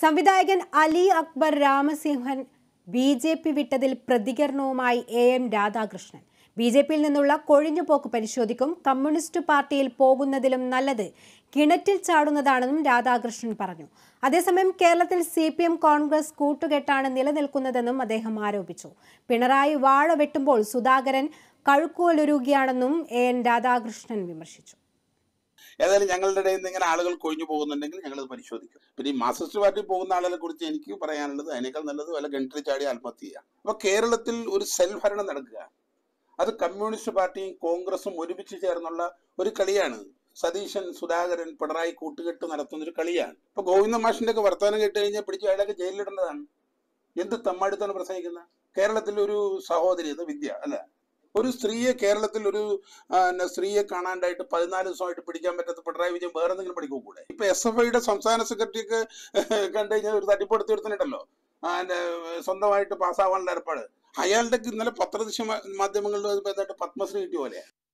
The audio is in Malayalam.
സംവിധായകൻ Ali Akbar Ramasimhan B J P വിട്ടതിൽ പ്രതികരണവുമായി A N Radhakrishnan B J പിയിൽ നിന്നുള്ള കൊഴിഞ്ഞുപോക്ക് പരിശോധിക്കും കമ്മ്യൂണിസ്റ്റ് പാർട്ടിയിൽ പോകുന്നതിലും നല്ലത് കിണറ്റിൽ ചാടുന്നതാണെന്നും രാധാകൃഷ്ണൻ പറഞ്ഞു അതേസമയം കേരളത്തിൽ സി പി എം കോൺഗ്രസ് കൂട്ടുകെട്ടാണ് നിലനിൽക്കുന്നതെന്നും അദ്ദേഹം ആരോപിച്ചു പിണറായി വാഴ വെട്ടുമ്പോൾ സുധാകരൻ കഴുക്കുവലൊരുകയാണെന്നും എ എൻ രാധാകൃഷ്ണൻ വിമർശിച്ചു ഏതായാലും ഞങ്ങളുടെ ഇടയിൽ നിന്ന് ഇങ്ങനെ ആളുകൾ കൊഴിഞ്ഞു പോകുന്നുണ്ടെങ്കിൽ ഞങ്ങൾ അത് പരിശോധിക്കും പിന്നെ ഈ മാർക്സിസ്റ്റ് പാർട്ടി പോകുന്ന ആളുകളെ കുറിച്ച് എനിക്ക് പറയാനുള്ളത് അതിനേക്കാൾ നല്ലത് വല്ല കിണറ്റിൽ ചാടി ആത്മഹത്യ ചെയ്യുക അപ്പൊ കേരളത്തിൽ ഒരു സെൽഫ് ഭരണം നടക്കുക അത് കമ്മ്യൂണിസ്റ്റ് പാർട്ടിയും കോൺഗ്രസും ഒരുമിച്ച് ചേർന്നുള്ള ഒരു കളിയാണ് സതീശൻ സുധാകരൻ പിണറായി കൂട്ടുകെട്ട് നടത്തുന്ന ഒരു കളിയാണ് ഇപ്പൊ ഗോവിന്ദ മാഷിന്റെ ഒക്കെ വർത്തമാനം കേട്ട് കഴിഞ്ഞാൽ പിടിച്ച് അയാളൊക്കെ ജയിലിലിടേണ്ടതാണ് എന്ത് തമ്മാടിത്താണ് പ്രസംഗിക്കുന്നത് കേരളത്തിൽ ഒരു സഹോദരി അത് വിദ്യ അല്ല ഒരു സ്ത്രീയെ കേരളത്തിൽ ഒരു ആ, പിന്നെ സ്ത്രീയെ കാണാണ്ടായിട്ട് പതിനാല് ദിവസമായിട്ട് പിടിക്കാൻ പറ്റാത്ത പിണറായി വിജയൻ വേറെ എന്തെങ്കിലും പഠിക്കും കൂടെ ഇപ്പൊ എസ് എഫ് ഐയുടെ സംസ്ഥാന സെക്രട്ടറിക്ക് കണ്ടു കഴിഞ്ഞാൽ ഒരു തട്ടിപ്പെടുത്തി എടുത്തിട്ടുണ്ടല്ലോ അതിന്റെ സ്വന്തമായിട്ട് പാസ്സാവാനുള്ള ഏർപ്പാട് അയാളുടെ ഇന്നലെ പത്രദൃശ്യ മാധ്യമങ്ങളിൽ പത്മശ്രീ കിട്ടിയ പോലെ